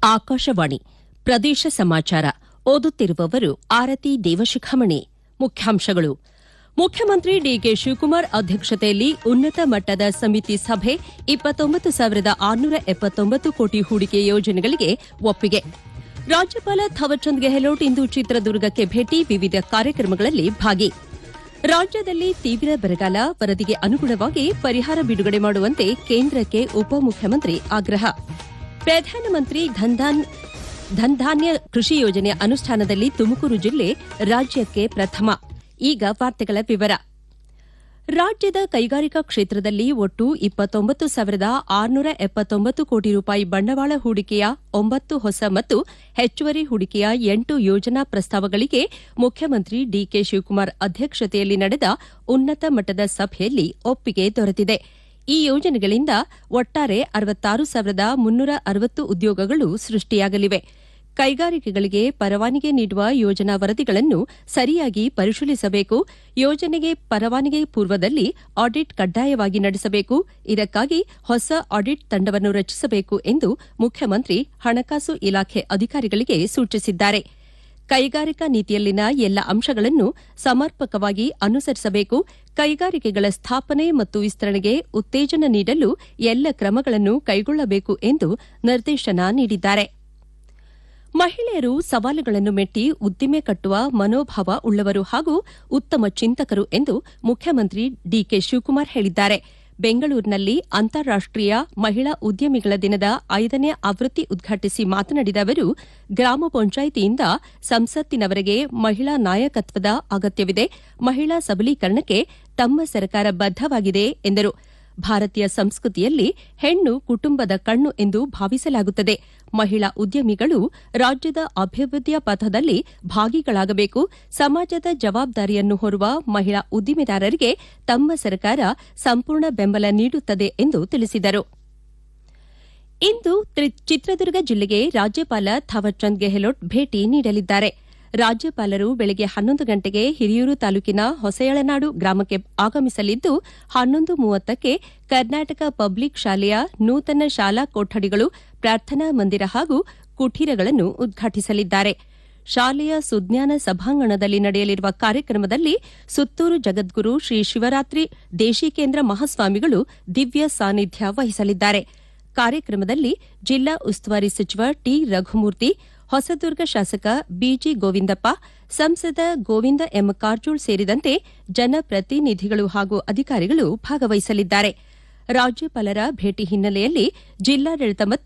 ಆಕಾಶವಾಣಿ ಪ್ರದೇಶ ಸಮಾಚಾರ ಓದುತ್ತಿರುವವರು ಆರತಿ ದೇವಶಿಖಾಮಣಿ ಮುಖ್ಯಾಂಶಗಳು ಮುಖ್ಯಮಂತ್ರಿ ಡಿಕೆ ಶಿವಕುಮಾರ್ ಅಧ್ಯಕ್ಷತೆಯಲ್ಲಿ ಉನ್ನತ ಮಟ್ಟದ ಸಮಿತಿ ಸಭೆ ಇಪ್ಪತ್ತೊಂಬತ್ತು ಸಾವಿರದ ಆರುನೂರ ಎಪ್ಪತ್ತೊಂಬತ್ತು ಕೋಟಿ ಹೂಡಿಕೆ ಯೋಜನೆಗಳಿಗೆ ಒಪ್ಪಿಗೆ ರಾಜ್ಯಪಾಲ ಥವರ್ಚಂದ್ ಗೆಹ್ಲೋಟ್ ಇಂದು ಚಿತ್ರದುರ್ಗಕ್ಕೆ ಭೇಟಿ ವಿವಿಧ ಕಾರ್ಯಕ್ರಮಗಳಲ್ಲಿ ಭಾಗಿ ರಾಜ್ಯದಲ್ಲಿ ತೀವ್ರ ಬರಗಾಲ ವರದಿಗೆ ಅನುಗುಣವಾಗಿ ಪರಿಹಾರ ಬಿಡುಗಡೆ ಮಾಡುವಂತೆ ಕೇಂದ್ರಕ್ಕೆ ಉಪಮುಖ್ಯಮಂತ್ರಿ ಆಗ್ರಹ ಪ್ರಧಾನಮಂತ್ರಿ ಧನ್ಧಾನ್ಯ ಕೃಷಿ ಯೋಜನೆ ಅನುಷ್ಠಾನದಲ್ಲಿ ತುಮಕೂರು ಜಿಲ್ಲೆ ರಾಜ್ಯಕ್ಕೆ ಪ್ರಥಮ ಈಗ ವಾರ್ತೆಗಳ ವಿವರ ರಾಜ್ಯದ ಕೈಗಾರಿಕಾ ಕ್ಷೇತ್ರದಲ್ಲಿ ಒಟ್ಟು ಇಪ್ಪತ್ತೊಂಬತ್ತು ಸಾವಿರದ ಆರುನೂರ ಎಪ್ಪತ್ತೊಂಬತ್ತು ಕೋಟಿ ರೂಪಾಯಿ ಬಂಡವಾಳ ಹೂಡಿಕೆಯ ಒಂಬತ್ತು ಹೊಸ ಮತ್ತು ಹೆಚ್ಚುವರಿ ಹೂಡಿಕೆಯ ಎಂಟು ಯೋಜನಾ ಪ್ರಸ್ತಾವಗಳಿಗೆ ಮುಖ್ಯಮಂತ್ರಿ ಡಿಕೆ ಶಿವಕುಮಾರ್ ಅಧ್ಯಕ್ಷತೆಯಲ್ಲಿ ನಡೆದ ಉನ್ನತ ಮಟ್ಟದ ಸಭೆಯಲ್ಲಿ ಒಪ್ಪಿಗೆ ದೊರೆತಿದೆ ಈ ಯೋಜನೆಗಳಿಂದ ಒಟ್ಟಾರೆ ಅರವತ್ತಾರು ಸಾವಿರದ ಮುನ್ನೂರ ಅರವತ್ತು ಉದ್ಯೋಗಗಳು ಸೃಷ್ಟಿಯಾಗಲಿವೆ ಕೈಗಾರಿಕೆಗಳಿಗೆ ಪರವಾನಗಿ ನೀಡುವ ಯೋಜನಾ ವರದಿಗಳನ್ನು ಸರಿಯಾಗಿ ಪರಿಶೀಲಿಸಬೇಕು ಯೋಜನೆಗೆ ಪರವಾನಗಿ ಪೂರ್ವದಲ್ಲಿ ಆಡಿಟ್ ಕಡ್ಡಾಯವಾಗಿ ನಡೆಸಬೇಕು ಇದಕ್ಕಾಗಿ ಹೊಸ ಆಡಿಟ್ ತಂಡವನ್ನು ರಚಿಸಬೇಕು ಎಂದು ಮುಖ್ಯಮಂತ್ರಿ ಹಣಕಾಸು ಇಲಾಖೆ ಅಧಿಕಾರಿಗಳಿಗೆ ಸೂಚಿಸಿದ್ದಾರೆ ಕೈಗಾರಿಕಾ ನೀತಿಯಲ್ಲಿನ ಎಲ್ಲ ಅಂಶಗಳನ್ನು ಸಮರ್ಪಕವಾಗಿ ಅನುಸರಿಸಬೇಕು ಕೈಗಾರಿಕೆಗಳ ಸ್ಥಾಪನೆ ಮತ್ತು ವಿಸ್ತರಣೆಗೆ ಉತ್ತೇಜನ ನೀಡಲು ಎಲ್ಲ ಕ್ರಮಗಳನ್ನು ಕೈಗೊಳ್ಳಬೇಕು ಎಂದು ನಿರ್ದೇಶನ ನೀಡಿದ್ದಾರೆ ಮಹಿಳೆಯರು ಸವಾಲುಗಳನ್ನು ಮೆಟ್ಟಿ ಉದ್ದಿಮೆ ಕಟ್ಟುವ ಮನೋಭಾವ ಉಳ್ಳವರು ಹಾಗೂ ಉತ್ತಮ ಚಿಂತಕರು ಎಂದು ಮುಖ್ಯಮಂತ್ರಿ ಡಿಕೆ ಶಿವಕುಮಾರ್ ಹೇಳಿದ್ದಾರೆ ಬೆಂಗಳೂರಿನಲ್ಲಿ ಅಂತಾರಾಷ್ಟೀಯ ಮಹಿಳಾ ಉದ್ಯಮಿಗಳ ದಿನದ ಐದನೇ ಆವೃತ್ತಿ ಉದ್ಘಾಟಿಸಿ ಮಾತನಾಡಿದ ಅವರು ಗ್ರಾಮ ಪಂಚಾಯಿತಿಯಿಂದ ಸಂಸತ್ತಿನವರೆಗೆ ಮಹಿಳಾ ನಾಯಕತ್ವದ ಅಗತ್ಯವಿದೆ ಮಹಿಳಾ ಸಬಲೀಕರಣಕ್ಕೆ ತಮ್ಮ ಸರ್ಕಾರ ಬದ್ದವಾಗಿದೆ ಎಂದರು ಭಾರತೀಯ ಸಂಸ್ಕೃತಿಯಲ್ಲಿ ಹೆಣ್ಣು ಕುಟುಂಬದ ಕಣ್ಣು ಎಂದು ಭಾವಿಸಲಾಗುತ್ತದೆ ಮಹಿಳಾ ಉದ್ಯಮಿಗಳು ರಾಜ್ಯದ ಅಭಿವೃದ್ಧಿಯ ಪಥದಲ್ಲಿ ಭಾಗಿಗಳಾಗಬೇಕು ಸಮಾಜದ ಜವಾಬ್ದಾರಿಯನ್ನು ಹೊರುವ ಮಹಿಳಾ ಉದ್ದಿಮೆದಾರರಿಗೆ ತಮ್ಮ ಸರ್ಕಾರ ಸಂಪೂರ್ಣ ಬೆಂಬಲ ನೀಡುತ್ತದೆ ಎಂದು ತಿಳಿಸಿದರು ಇಂದು ಚಿತ್ರದುರ್ಗ ಜಿಲ್ಲೆಗೆ ರಾಜ್ಯಪಾಲ ಥಾವರ್ಚಂದ್ ಗೆಹ್ಲೋಟ್ ಭೇಟಿ ನೀಡಲಿದ್ದಾರೆ ರಾಜ್ಯಪಾಲರು ಬೆಳಗ್ಗೆ ಹನ್ನೊಂದು ಗಂಟೆಗೆ ಹಿರಿಯೂರು ತಾಲೂಕಿನ ಹೊಸಯಳನಾಡು ಗ್ರಾಮಕ್ಕೆ ಆಗಮಿಸಲಿದ್ದು ಹನ್ನೊಂದು ಮೂವತ್ತಕ್ಕೆ ಕರ್ನಾಟಕ ಪಬ್ಲಿಕ್ ಶಾಲೆಯ ನೂತನ ಶಾಲಾ ಕೊಠಡಿಗಳು ಪ್ರಾರ್ಥನಾ ಮಂದಿರ ಹಾಗೂ ಕುಟೀರಗಳನ್ನು ಉದ್ಘಾಟಿಸಲಿದ್ದಾರೆ ಶಾಲೆಯ ಸುಜ್ಞಾನ ಸಭಾಂಗಣದಲ್ಲಿ ನಡೆಯಲಿರುವ ಕಾರ್ಯಕ್ರಮದಲ್ಲಿ ಸುತ್ತೂರು ಜಗದ್ಗುರು ಶ್ರೀ ಶಿವರಾತ್ರಿ ದೇಶಿಕೇಂದ್ರ ಮಹಾಸ್ವಾಮಿಗಳು ದಿವ್ಯ ಸಾನ್ನಿಧ್ಯ ವಹಿಸಲಿದ್ದಾರೆ ಕಾರ್ಯಕ್ರಮದಲ್ಲಿ ಜಿಲ್ಲಾ ಉಸ್ತುವಾರಿ ಸಚಿವ ಟಿ ರಘುಮೂರ್ತಿ ಹೊಸದುರ್ಗ ಶಾಸಕ ಬಿಜಿ ಗೋವಿಂದಪ್ಪ ಸಂಸದ ಗೋವಿಂದ ಎಂ ಕಾರಜೋಳ್ ಸೇರಿದಂತೆ ಜನಪ್ರತಿನಿಧಿಗಳು ಹಾಗೂ ಅಧಿಕಾರಿಗಳು ಭಾಗವಹಿಸಲಿದ್ದಾರೆ ರಾಜ್ಯಪಾಲರ ಭೇಟಿ ಹಿನ್ನೆಲೆಯಲ್ಲಿ ಜಿಲ್ಲಾಡಳಿತ ಮತ್ತು